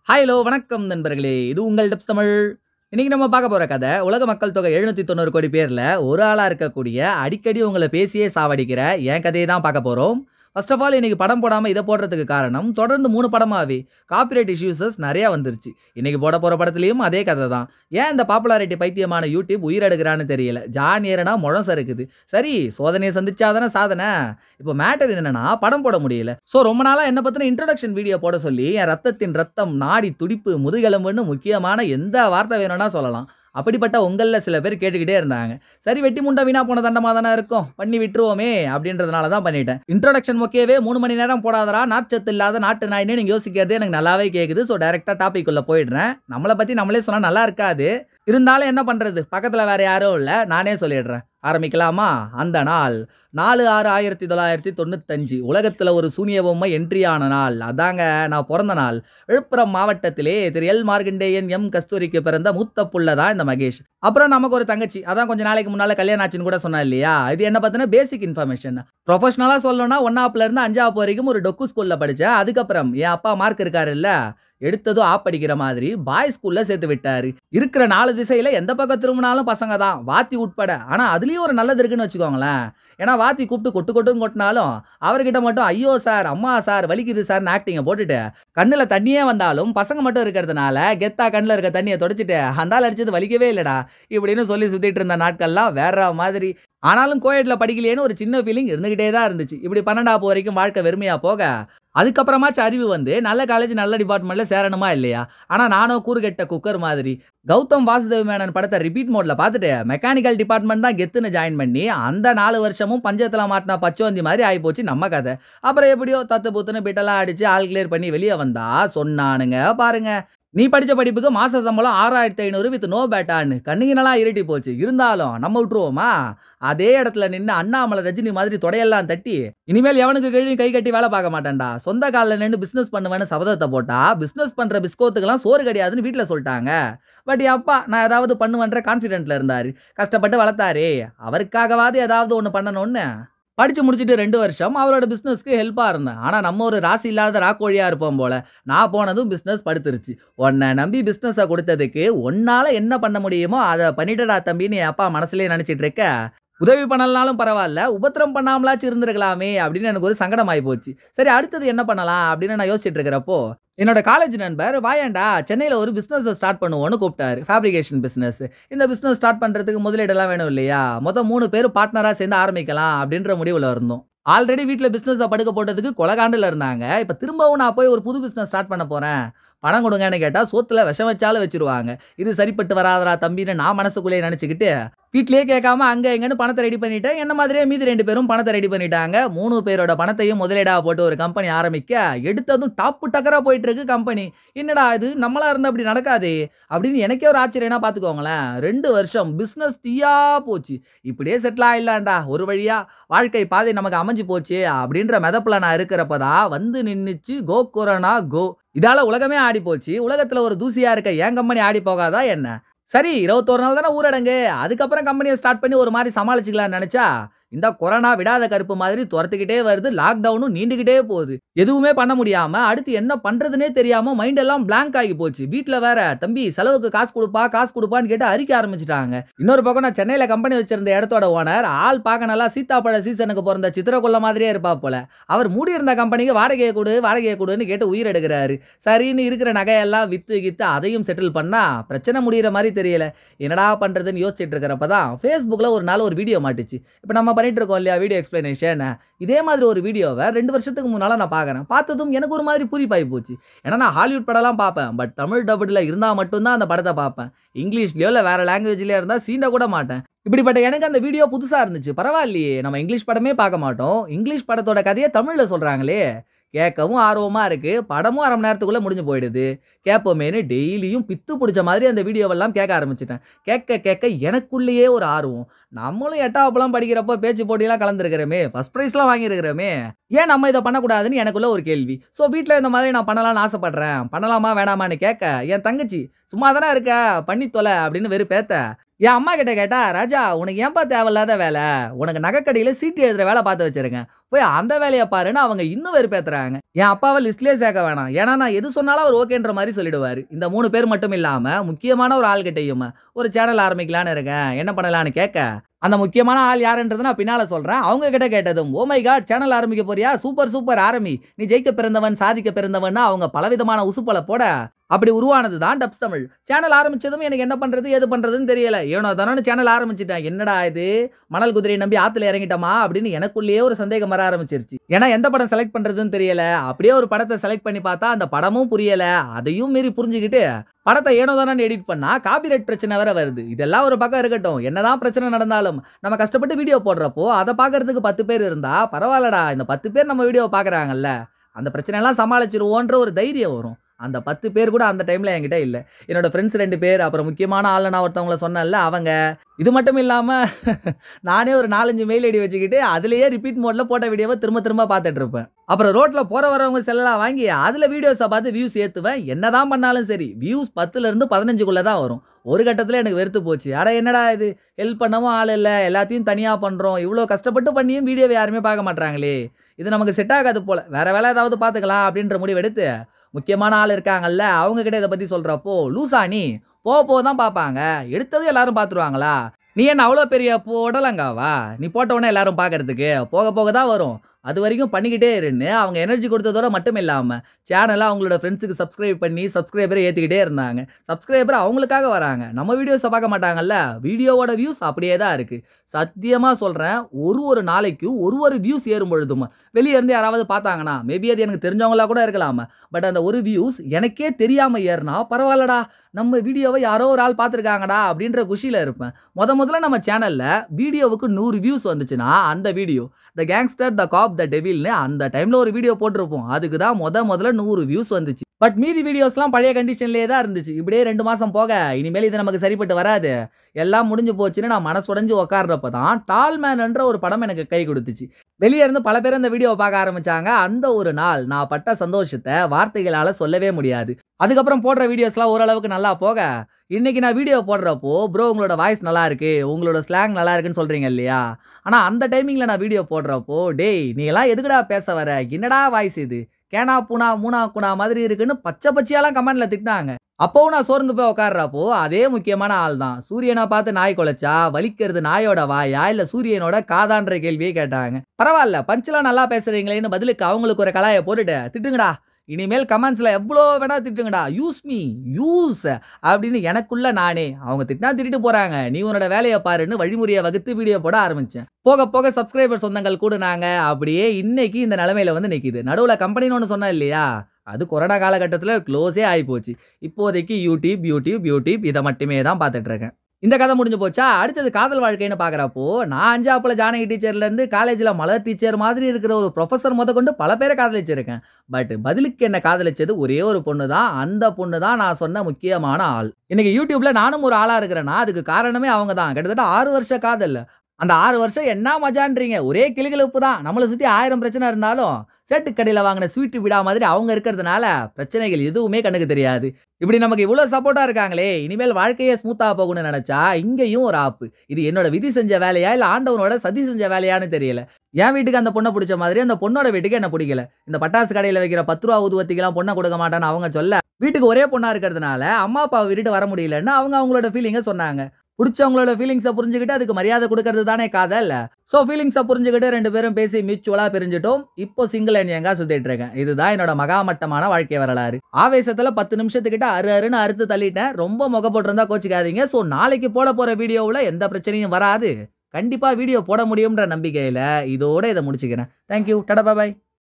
Hi hello வணக்கம் நண்பர்களே இது உங்கள் டிப்ஸ் தமிழ் இன்னைக்கு நம்ம பார்க்க போற கதை உலக மக்கள் தொகை எழுநூத்தி தொண்ணூறு கோடி பேர்ல ஒரு ஆளா இருக்கக்கூடிய அடிக்கடி உங்களை பேசியே சாவடிக்கிற என் கதையை தான் பார்க்க போறோம் ஃபர்ஸ்ட் ஆஃப் ஆல் இன்னைக்கு படம் போடாம இதை போடுறதுக்கு காரணம் தொடர்ந்து மூணு படமாவே காப்பிரைட் இஷ்யூஸஸ் நிறைய வந்துருச்சு இன்னைக்கு போட போற படத்துலயும் அதே கதை தான் ஏன் இந்த பாப்புலாரிட்டி பைத்தியமான யூடியூப் உயிரெடுக்கிறான்னு தெரியல ஜான் ஏறனா முழம் சறுக்குது சரி சோதனையை சந்திச்சாதானே சாதனை இப்போ மேட்டர் என்னன்னா படம் போட முடியல ஸோ ரொம்ப நாளாக என்ன பற்றின இன்ட்ரடக்ஷன் வீடியோ போட சொல்லி என் ரத்தத்தின் ரத்தம் நாடி துடிப்பு முதுகெலும்புன்னு முக்கியமான எந்த வார்த்தை வேணும்னா சொல்லலாம் அப்படிப்பட்ட உங்களில் சில பேர் கேட்டுக்கிட்டே இருந்தாங்க சரி வெட்டி முண்டை வீணா போன தண்டமாக தானே இருக்கும் பண்ணி விட்டுருவோமே அப்படின்றதுனால தான் பண்ணிட்டேன் இன்ட்ரோடக்ஷன் ஓகேவே மூணு மணி நேரம் போடாதரா நாட்சத்து இல்லாத நாட்டு நாயின்னு நீங்கள் யோசிக்கிறது எனக்கு நல்லாவே கேட்குது ஸோ டேரெக்டாக டாபிக் உள்ள போயிடுறேன் நம்மளை பற்றி நம்மளே சொன்னால் நல்லா இருக்காது இருந்தாலும் என்ன பண்ணுறது பக்கத்தில் வேற யாரும் இல்லை நானே சொல்லிடுறேன் ஆரம்பிக்கலாமா அந்த நாள் நாலு ஆறு ஆயிரத்தி தொள்ளாயிரத்தி தொண்ணூத்தஞ்சு உலகத்தில் ஒரு சூனிய பொம்மை என்ட்ரி ஆன நாள் அதாங்க நான் பிறந்த நாள் விழுப்புரம் மாவட்டத்திலே திரு எல் மார்கண்டேயன் எம் கஸ்தூரிக்கு பிறந்த மூத்த புள்ள தான் இந்த மகேஷ் அப்புறம் நமக்கு ஒரு தங்கச்சி அதான் கொஞ்ச நாளைக்கு முன்னால கல்யாணம் ஆச்சுன்னு கூட சொன்னா இல்லையா இது என்ன பார்த்தீங்கன்னா பேசிக் இன்ஃபர்மேஷன் ப்ரொஃபஷனலாக சொல்லணும்னா ஒன்னாப்ல இருந்து அஞ்சாவது வரைக்கும் ஒரு டொக்கு ஸ்கூல்ல படித்தேன் அதுக்கப்புறம் என் அப்பா மார்க் இருக்காரு இல்ல எடுத்ததும் ஆப் படிக்கிற மாதிரி பாய் ஸ்கூல்ல சேர்த்து விட்டாரு இருக்கிற நாலு திசையில எந்த பக்கம் திரும்பினாலும் பசங்க தான் வாத்தி உட்பட ஆனா அதுலயும் ஒரு நல்லது இருக்குன்னு வச்சுக்கோங்களேன் ஏன்னா வாத்தி கூப்பிட்டு கொட்டு கொட்டுன்னு கொட்டினாலும் அவர்கிட்ட மட்டும் ஐயோ சார் அம்மா சார் வலிக்குது சார்னு ஆக்டிங்கை போட்டுட்டு கண்ணில் தண்ணியே வந்தாலும் பசங்க மட்டும் இருக்கிறதுனால கெத்தா கண்ணில் இருக்க தண்ணியை தொடச்சிட்டு அந்தால் அடிச்சது வலிக்கவே இல்லைடா இப்படின்னு சொல்லி சுத்திட்டு இருந்த நாட்கள்லாம் வேற மாதிரி ஆனாலும் கோயட்ல படிக்கலையேன்னு ஒரு சின்ன ஃபீலிங் இருந்துகிட்டே தான் இருந்துச்சு இப்படி பன்னெண்டாப்பு வரைக்கும் வாழ்க்கை வெறுமையா போக அதுக்கப்புறமாச்சும் அறிவு வந்து நல்ல காலேஜ் நல்ல டிபார்ட்மெண்ட்ல சேரணுமா இல்லையா ஆனா நானும் கூறுகெட்ட குக்கர் மாதிரி கௌதம் வாசுதேவ் மேனன் படத்தை ரிப்பீட் மோட்ல பார்த்துட்டு மெக்கானிக்கல் டிபார்ட்மெண்ட் தான் கெத்துன்னு ஜாயின் பண்ணி அந்த நாலு வருஷமும் பஞ்சத்துல மாட்டின பச்சோந்தி மாதிரி ஆயிப்போச்சு நம்ம கதை அப்புறம் எப்படியோ தத்து புத்துன்னு பிட்டெல்லாம் அடிச்சு ஆல் கிளியர் பண்ணி வெளியே வந்தா சொன்னானுங்க பாருங்க நீ படிச்ச படிப்புக்கு மாச சம்பளம் ஆறாயிரத்தி ஐநூறு வித் நோ பேட்டான்னு கண்ணுங்கினலாம் இருட்டி போச்சு இருந்தாலும் நம்ம விட்டுருவோமா அதே இடத்துல நின்று அண்ணாமலை ரஜினி மாதிரி தொடையெல்லாம் தட்டி இனிமேல் எவனுக்கு கீழே கை கட்டி வேலை பார்க்க மாட்டேன்டா சொந்த காலில் நின்று பிஸ்னஸ் பண்ணுவேன்னு சபதத்தை போட்டா பிஸ்னஸ் பண்ற பிஸ்கோத்துக்கெல்லாம் சோறு கிடையாதுன்னு வீட்டில் சொல்லிட்டாங்க பட் அப்பா நான் ஏதாவது பண்ணுவேன்ற கான்ஃபிடென்ட்ல இருந்தாரு கஷ்டப்பட்டு வளர்த்தாரே அவருக்காகவாது ஏதாவது ஒன்று பண்ணணும்னு படிச்சு முடிச்சுட்டு ரெண்டு வருஷம் அவரோட பிஸ்னஸ்க்கு ஹெல்ப்பாக இருந்தேன் ஆனால் நம்ம ஒரு ராசி இல்லாத ராக்கோழியாக இருப்போம் போல நான் போனதும் பிஸ்னஸ் படுத்துருச்சு உன்னை நம்பி பிஸ்னஸை கொடுத்ததுக்கு உன்னால் என்ன பண்ண முடியுமோ அதை பண்ணிட்டடா தம்பின்னு என் அப்பா மனசுலேயே நினச்சிட்டு இருக்க உதவி பண்ணலனாலும் பரவாயில்ல உபத்திரம் பண்ணாமலாச்சும் இருந்திருக்கலாமே அப்படின்னு எனக்கு ஒரு சங்கடமாயி போச்சு சரி அடுத்தது என்ன பண்ணலாம் அப்படின்னு நான் யோசிச்சுட்டு இருக்கிறப்போ என்னோட காலேஜ் நண்பர் வாயேண்டா சென்னையில் ஒரு பிஸ்னஸை ஸ்டார்ட் பண்ணுவோன்னு கூப்பிட்டாரு ஃபேப்ரிகேஷன் பிஸ்னஸ் இந்த பிஸ்னஸ் ஸ்டார்ட் பண்ணுறதுக்கு முதலீடெல்லாம் வேணும் இல்லையா மொத்தம் மூணு பேர் பார்ட்னராக சேர்ந்து ஆரம்பிக்கலாம் அப்படின்ற முடிவில் இருந்தோம் ஆல்ரெடி வீட்டில் பிஸ்னஸை படுக்க போட்டதுக்கு கொலகாண்டில் இருந்தாங்க இப்போ திரும்பவும் நான் போய் ஒரு புது பிஸ்னஸ் ஸ்டார்ட் பண்ண போகிறேன் பணம் கொடுங்கன்னு கேட்டால் சோத்துல விஷம் வச்சாலும் வச்சிருவாங்க இது சரிப்பட்டு வராதரா தம்பின்னு நான் மனசுக்குள்ளேயே நினச்சிக்கிட்டு வீட்லயே கேட்காம அங்கே எங்கன்னு பணத்தை ரெடி பண்ணிட்டேன் என்ன மாதிரியே மீதி ரெண்டு பேரும் பணத்தை ரெடி பண்ணிட்டாங்க மூணு பேரோட பணத்தையும் முதலீடாக போட்டு ஒரு கம்பெனி ஆரம்பிக்க எடுத்ததும் டாப்பு டக்கராக போயிட்டு இருக்கு கம்பெனி என்னடா இது நம்மளா இருந்தால் அப்படி நடக்காதே அப்படின்னு எனக்கே ஒரு ஆச்சரியனா பார்த்துக்கோங்களேன் ரெண்டு வருஷம் பிஸ்னஸ் தீயா போச்சு இப்படியே செட்டில் ஆயிடலாம்டா ஒரு வழியா வாழ்க்கை பாதை நமக்கு அமைஞ்சு போச்சு அப்படின்ற மெதப்பில் நான் இருக்கிறப்ப தான் வந்து நின்றுச்சு கோ கொரோனா கோ இதால உலகமே ஆடி போச்சு உலகத்துல ஒரு தூசியா இருக்க என் கம்பெனி ஆடி போகாதா என்ன சரி இருபத்தோரு நாள் தானே ஊரடங்கு அதுக்கப்புறம் கம்பெனியை ஸ்டார்ட் பண்ணி ஒரு மாதிரி சமாளிச்சுக்கலாம்னு நினைச்சா இந்த கொரோனா விடாத கருப்பு மாதிரி துரத்துக்கிட்டே வருது லாக்டவுனும் நீண்டுகிட்டே போகுது எதுவுமே பண்ண முடியாம அடுத்து என்ன பண்றதுனே தெரியாம மைண்ட் எல்லாம் பிளாங்க் ஆகி போச்சு வீட்ல வேற தம்பி செலவுக்கு காசு கொடுப்பா காசு கொடுப்பான்னு கேட்டு அரிக்க ஆரம்பிச்சிட்டாங்க இன்னொரு பக்கம் நான் சென்னையில கம்பெனி வச்சிருந்த இடத்தோட ஓனர் ஆள் பார்க்க நல்லா சீத்தாப்பழ சீசனுக்கு பிறந்த சித்திரக்குள்ள மாதிரியே இருப்பா போல அவர் மூடி இருந்த கம்பெனிக்கு வாடகையை கொடு வாடகையை கொடுன்னு கேட்டு உயிர் எடுக்கிறாரு சரின்னு இருக்கிற நகையெல்லாம் வித்து கித்து அதையும் செட்டில் பண்ணா பிரச்சனை முடியிற மாதிரி தெரியல என்னடா பண்றதுன்னு யோசிச்சுட்டு இருக்கிறப்ப தான் ஃபேஸ்புக்கில் ஒரு நாள் ஒரு வீடியோ மாட்டுச்சு இப்போ நம்ம பண்ணிட்டு இருக்கோம் இல்லையா வீடியோ எக்ஸ்பிளனேஷன் இதே மாதிரி ஒரு வீடியோவை ரெண்டு வருஷத்துக்கு முன்னால் நான் பார்க்குறேன் பார்த்ததும் எனக்கு ஒரு மாதிரி பூரிப்பாகி போச்சு ஏன்னா நான் ஹாலிவுட் படம்லாம் பார்ப்பேன் பட் தமிழ் டபுளில் இருந்தால் மட்டும்தான் அந்த படத்தை பார்ப்பேன் இங்கிலீஷ்லையோ இல்லை வேறு லாங்குவேஜ்லேயோ இருந்தால் சீண்ட கூட மாட்டேன் இப்படிப்பட்ட எனக்கு அந்த வீடியோ புதுசாக இருந்துச்சு பரவாயில்லையே நம்ம இங்கிலீஷ் படமே பார்க்க மாட்டோம் இங்கிலீஷ் படத்தோட கதையை தமிழில் சொல்கிறாங்களே கேட்கவும் ஆர்வமாக இருக்குது படமும் அரை மணி நேரத்துக்குள்ளே முடிஞ்சு போயிடுது கேட்போமேனு டெய்லியும் பித்து பிடிச்ச மாதிரி அந்த வீடியோவெல்லாம் கேட்க ஆரம்பிச்சிட்டேன் கேட்க கேட்க எனக்குள்ளேயே ஒரு ஆர்வம் நம்மளும் எட்டாவப்பெல்லாம் படிக்கிறப்போ பேச்சு போட்டியெல்லாம் கலந்துருக்கிறோமே ஃபஸ்ட் ப்ரைஸ்லாம் வாங்கியிருக்கிறோமே ஏன் நம்ம இத பண்ணக்கூடாதுன்னு எனக்குள்ள ஒரு கேள்வி. ஸோ வீட்ல இந்த மாதிரி நான் பண்ணலாம்னு ஆசைப்படுறேன். பண்ணலாமா வேணாமான்னு கேட்க, என் தங்கச்சி "சும்மா தானே இருக்க, பண்ணி தொல" அப்படின்னு வெறுப்பேத்த, என் அம்மா கிட்ட கேட்டா, "ராஜா உனக்கு ஏன்பா தேவையில்லாத வேல? உனக்கு நகைக்கடையில சீட்டு எழுதுற வேல பார்த்து வச்சிருக்கேன். போய் அந்த வேலைய பாருன்னு" அவங்க இன்னும் வெறுப்பேத்துறாங்க. என் அப்பாவ லிஸ்ட்லயே சேர்க்க வேணாம். ஏன்னா நான் எது சொன்னாலும் அவர் ஓகேன்ற மாரி சொல்லிடுவாரு. இந்த 3 பேர் மட்டும் இல்லாம, முக்கியமான ஒரு ஆள்கிட்டயும் ஒரு சேனல் ஆரம்பிக்கலான்னு இருக்கேன். என்ன பண்ணலான்னு கேட்க, அந்த முக்கியமான ஆள் யாருன்றத நான் பின்னால சொல்றேன். அவங்க கிட்ட கேட்டதும், "ஓ மை காட்! சேனல் ஆரம்பிக்க போறியா? சூப்பர் சூப்பர் ஆரம்பி. நீ ஜெயிக்க பிறந்தவன், சாதிக்க பிறந்தவன்னு" அவங்க பலவிதமான உசுப்பல போட, அப்படி உருவானது தான் டப்ஸ் தமிழ். சேனல் ஆரம்பிச்சதும் எனக்கு என்ன பண்றது, ஏது பண்றதுன்னு தெரியல. ஏனோ தானோன்னு சேனல் ஆரம்பிச்சுட்டேன். என்னடா இது? மணல் குதிரைய நம்பி ஆத்துல இறங்கிட்டோமா? அப்படின்னு எனக்குள்ளேயே ஒரு சந்தேகம் வர ஆரம்பிச்சிருச்சு. ஏன்னா எந்த படம் செலக்ட் பண்றதுன்னு தெரியல. அப்படியே ஒரு படத்த செலக்ட் பண்ணி பார்த்தா, அந்த படமும் புரியல. அதையும் மீறி புரிஞ்சுகிட்டு, படத்த ஏனோ தானோன்னு எடிட் பண்ணா, காப்பிரைட் பிரச்சனை வேற வருது. இதெல்லாம் ஒரு பக்கம் இருக்கட்டும். என்னதான் பிரச்சனை நடந்தாலும், நம்ம கஷ்டப்பட்டு வீடியோ போடுறப்போ, அத பார்க்கறதுக்கு 10 பேர் இருந்தா, பரவால்லடா. இந்த 10 பேர் நம்ம வீடியோவ பார்க்குறாங்கல்ல. அந்த பிரச்சனையெல்லாம் சமாளிச்சுருவோன்ற ஒரு தைரியம் வரும். அந்த 10 பேர் கூட அந்த டைம்ல என்கிட்ட இல்ல. என்னோட ஃபிரெண்ட்ஸ் 2 பேர், அப்புறம் முக்கியமான ஆள்னு நான் ஒருத்தவங்கள சொன்னேன்ல அவங்க. இது மட்டும் இல்லாம நானே ஒரு 4, 5 மெயில் ஐடி வச்சுக்கிட்டு, அதிலேயே ரிப்பீட் மோட்ல போட்ட வீடியோவ திரும்ப திரும்ப பார்த்துட்டு இருப்பேன். அப்புறம் ரோட்ல போற வரவங்க செல்லலாம் வாங்கி, அதுல வீடியோஸ பார்த்து வியூஸ் ஏத்துவேன். என்னதான் பண்ணாலும் சரி, வியூஸ் 10லருந்து 15க்குள்ள தான் வரும். ஒரு கட்டத்துல எனக்கு வெறுத்து போச்சு. அட என்னடா இது? ஹெல்ப் பண்ணவும் ஆள் இல்ல. எல்லாத்தையும் தனியா பண்றோம். இவ்ளோ கஷ்டப்பட்டு பண்ணியும் வீடியோவ யாருமே பார்க்க மாட்றாங்களே. இது நமக்கு செட் ஆகாது போல. வேற வேல ஏதாவது பார்த்துக்கலாம் அப்படின்ற முடிவெடுத்து, முக்கியமான ஆள் இருக்காங்கல்ல, அவங்க கிட்ட இத பத்தி சொல்றப்போ, "லூசா நீ? போக போக தான் பார்ப்பாங்க. எடுத்ததும் எல்லாரும் பார்த்துருவாங்களா? நீ என்ன அவ்ளோ பெரிய பொடலங்காவா? நீ போட்ட உடனே எல்லாரும் பார்க்கறதுக்கு? போக போக தான் வரும். அதுவரைக்கும் பண்ணிக்கிட்டே இருன்னு" அவங்க எனர்ஜி குடுத்ததோட மட்டும் இல்லாம, சேனல அவங்களோட ஃபிரெண்ட்ஸ்க்கு சப்ஸ்கிரைப் பண்ணி, சப்ஸ்கிரைபர ஏத்திக்கிட்டே இருந்தாங்க. சப்ஸ்கிரைபர் அவங்களுக்காக வராங்க. நம்ம வீடியோஸ பார்க்க மாட்டாங்கல்ல. வீடியோவோட வியூஸ் அப்படியே தான் இருக்கு. சத்தியமா சொல்றேன். ஒரு ஒரு நாளைக்கு ஒரு ஒரு வியூஸ் ஏறும் பொழுதும், வெளிய இருந்து யாராவது பார்த்தாங்கன்னா, மேபி அது எனக்கு தெரிஞ்சவங்களா கூட இருக்கலாம். பட் அந்த ஒரு வியூஸ் எனக்கே தெரியாம ஏறுனா, பரவால்லடா. நம்ம வீடியோவ யாரோ ஒரு ஆள் பார்த்துருக்காங்கடா அப்படின்ற குஷியில இருப்பேன். மொத மொதல்ல நம்ம சேனல்ல வீடியோவுக்கு 100 வியூஸ் வந்துச்சுன்னா, அந்த வீடியோ "த கேங்ஸ்டர், த காப், த டெவில்ன்னு" அந்த டைம்ல ஒரு வீடியோ போட்டிருப்போம். அதுக்கு தான் மொத மொதல்ல 100 வியூஸ் வந்துச்சு. பட் மீதி வீடியோஸ்லாம் பழைய கண்டிஷன்லயே தான் இருந்துச்சு. இப்படியே 2 மாசம் போக, இனிமேல் இது நமக்கு சரிப்பட்டு வராது. எல்லாம் முடிஞ்சு போச்சுன்னு நான் மனசொடைஞ்சு உட்கார்றப்ப தான், டால் மேன்ன்ற ஒரு படம் எனக்கு கை குடுத்துச்சு. வெளிய இருந்து பல பேர் அந்த வீடியோவ பார்க்க ஆரம்பிச்சாங்க. அந்த ஒரு நாள் நான் பட்ட சந்தோஷத்த வார்த்தைகளால சொல்லவே முடியாது. அதுக்கப்புறம் போடுற வீடியோஸ்லாம் ஓரளவுக்கு நல்லா போக, இன்னைக்கு நான் வீடியோ போடுறப்போ, "ப்ரோ உங்களோட வாய்ஸ் நல்லா இருக்கு. உங்களோட ஸ்லாங் நல்லா இருக்குன்னு சொல்றீங்க இல்லையா?" ஆனா அந்த டைமிங்ல நான் வீடியோ போடுறப்போ, "டேய் நீ எல்லாம் எதுக்குடா பேச வர? என்னடா வாய்ஸ் இது? கேனா பூனா, மூனா கூனா மாதிரி இருக்குன்னு" பச்ச பச்சையாலாம் கமெண்ட்ல திட்டினாங்க. அப்பவும் நான் சோர்ந்து போய் உட்கார்றப்போ, அதே முக்கியமான ஆள் தான். சூரியன பார்த்து நாய் குலைச்சா, வலிக்கிறது நாயோட வாயா? இல்ல சூரியனோட காதான்ற கேள்விய கேட்டாங்க. பரவால்ல, பஞ்ச்லாம் நல்லா பேசுறீங்களேன்னு பதிலுக்கு அவங்களுக்கு ஒரு கலாய போட்டுட்டு, "திட்டுங்கடா. இனிமேல் கமெண்ட்ஸ்ல எவ்ளோ வேணா திட்டுங்கடா. Use me. யூஸ்" அப்படின்னு எனக்குள்ள நானே. அவங்க திட்டினா திட்டிட்டு போறாங்க. நீ உன்னோட வேலைய பாருன்னு வழிமுறைய வகுத்து வீடியோ போட ஆரம்பிச்சேன். போக போக சப்ஸ்கிரைபர் சொந்தங்கள் கூடுனாங்க. அப்படியே இன்னைக்கு இந்த நிலைமையில வந்து நிக்குது. நடுவுல கம்பெனின்னு ஒண்ணு சொன்னேன் இல்லையா? அது கொரோனா காலகட்டத்துல க்ளோஸே ஆயிப்போச்சு. இப்போதைக்கு யூடியூப், யூடியூப், யூடியூப் இத மட்டுமே தான் பார்த்துட்டு இருக்கேன். இந்த கதை முடிஞ்சு போச்சா? அடுத்தது காதல் வாழ்க்கைன்னு பார்க்குறப்போ, நான் அஞ்சாப்புல ஜானகி டீச்சர்லேருந்து காலேஜ்ல மலர் டீச்சர் மாதிரி இருக்கிற ஒரு புரொஃபசர் மொதக்கொண்டு பல பேர காதலிச்சிருக்கேன். பட் பதிலுக்கு என்ன காதலிச்சது ஒரே ஒரு பொண்ணு தான். அந்த பொண்ணு தான் நான் சொன்ன முக்கியமான ஆள். இன்னைக்கு யூடியூப்ல நானும் ஒரு ஆளா இருக்கிறேன்னா, அதுக்கு காரணமே அவங்க தான். கிட்டத்தட்ட 6 வருஷ காதல். அந்த 6 வருஷம் என்ன மஜான்றீங்க? ஒரே கிலுகிலுப்பு தான். நம்மள சுத்தி 1000 பிரச்சனை இருந்தாலும், சேட்டு கடையில வாங்குன ஸ்வீட்டு பீடா மாதிரி அவங்க இருக்கிறதுனால, பிரச்சனைகள் எதுவுமே கண்ணுக்கு தெரியாது. இப்படி நமக்கு இவ்ளோ சப்போர்ட்டா இருக்காங்களே, இனிமேல் வாழ்க்கையே ஸ்மூத்தா போகும்னு நெனச்சா, இங்கேயும் ஒரு ஆப்பு. இது என்னோட விதி செஞ்ச வேலையா? இல்ல ஆண்டவனோட சதி செஞ்ச வேலையான்னு தெரியல. என் வீட்டுக்கு அந்த பொண்ண புடிச்ச மாதிரி, அந்த பொண்ணோட வீட்டுக்கு என்ன புடிக்கல. இந்த பட்டாசு கடையில வைக்கிற ரூ. 10 ஊதுவத்திக்கெல்லாம் பொண்ண குடுக்க மாட்டேன்னு அவங்க சொல்ல, வீட்டுக்கு ஒரே பொண்ணா இருக்கிறதுனால, அம்மா அப்பாவ விட்டுட்டு வர முடியலன்னு அவங்க அவங்களோட ஃபீலிங்க சொன்னாங்க. புடிச்சவங்களோட ஃபீலிங்ஸ புரிஞ்சுகிட்டு அதுக்கு மரியாதை குடுக்கறது தானே காதல். ஸோ ஃபீலிங்ஸ புரிஞ்சுகிட்டு 2 பேரும் பேசி மியூச்சுவலா பிரிஞ்சுட்டோம். இப்போ சிங்கிள் அண்ட் யங்கா சுத்திட்டு இருக்கேன். இதுதான் என்னோட மகாமட்டமான வாழ்க்கை வரலாறு. ஆவேசத்துல 10 நிமிஷத்துக்கிட்ட அறு அறுன்னு அறுத்து தள்ளிட்டேன். ரொம்ப மொக போட்டிருந்தா கோச்சுக்காதீங்க. ஸோ நாளைக்கு போட போற வீடியோவுல எந்த பிரச்சனையும் வராது. கண்டிப்பா வீடியோ போட முடியும்ன்ற நம்பிக்கையில, இதோட இத முடிச்சுக்கிறேன். Thank you. Tata bye bye.